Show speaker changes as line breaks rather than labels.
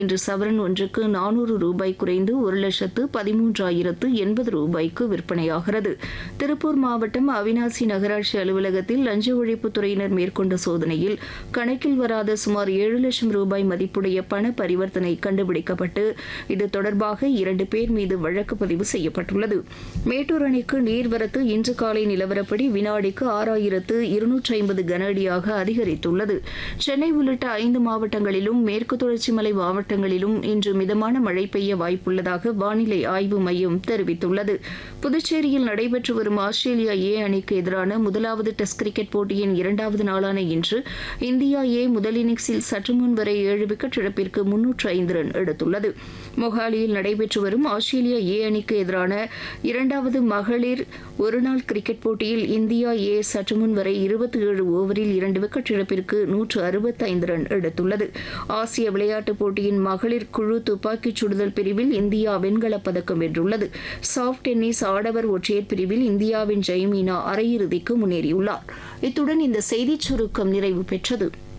இன்று சவரன் ஒன்றுக்கு நானூறு ரூபாய் குறைந்து ஒரு லட்சத்து பதிமூன்றாயிரத்து எண்பது ரூபாய்க்கு விற்பனையாகிறது திருப்பூர் மாவட்டம் அவினாசி நகராட்சி அலுவலகத்தில் லஞ்ச ஒழிப்புத்துறையினர் மேற்கொண்ட சோதனையில் கணக்கில் வராத சுமார் ஏழு லட்சம் ரூபாய் மதிப்புடைய பண பரிவர்த்தனை கண்டுபிடிக்கப்பட்டு இது தொடர்பாக இரண்டு பேர் மீது வழக்கு பதிவு செய்யப்பட்டுள்ளது மேட்டூர் அணைக்கு நீர்வரத்து இன்று காலை நிலவரப்படி வினாடிக்கு ஆறாயிரத்து இருநூற்றி ஐம்பது கன அடியாக அதிகரித்துள்ளது சென்னை உள்ளிட்ட ஐந்து மாவட்டங்களிலும் மேற்கு தொடர்ச்சி மலை மாவட்டங்களிலும் இன்று மிதமான மழை பெய்ய வாய்ப்புள்ளதாக வானிலை ஆய்வு மையம் தெரிவித்துள்ளது புதுச்சேரியில் நடைபெற்று வரும் ஆஸ்திரேலியா ஏ அணிக்கு எதிரான முதலாவது டெஸ்ட் கிரிக்கெட் போட்டியின் இரண்டாவது நாளான இன்று இந்தியா ஏ முதல் இன்னிங்ஸில் சற்று முன் வரை ஏழு விக்கெட் இழப்பிற்கு முன்னூற்று ஐந்து ரன் எடுத்துள்ளது மொஹாலியில் நடைபெற்று வரும் ஆஸ்திரேலியா ஏ அணிக்கு எதிரான இரண்டாவது மகளிர் ஒருநாள் கிரிக்கெட் போட்டியில் இந்தியா ஏ சற்று முன் வரை இருபத்தி ஏழு ஓவரில் இரண்டு விக்கெட் இழப்பிற்கு நூற்று அறுபத்தைந்து ரன் எடுத்துள்ளது ஆசிய விளையாட்டுப் போட்டியின் மகளிர் குழு துப்பாக்கிச் சுடுதல் பிரிவில் இந்தியா வெண்கலப் பதக்கம் வென்றுள்ளது சாஃப்ட் டென்னிஸ் ஆடவர் ஒற்றையர் பிரிவில் இந்தியாவின் ஜெயமீனா அரையிறுதிக்கு முன்னேறியுள்ளார் இத்துடன் இந்த செய்திச் சுருக்கம் நிறைவு பெற்றது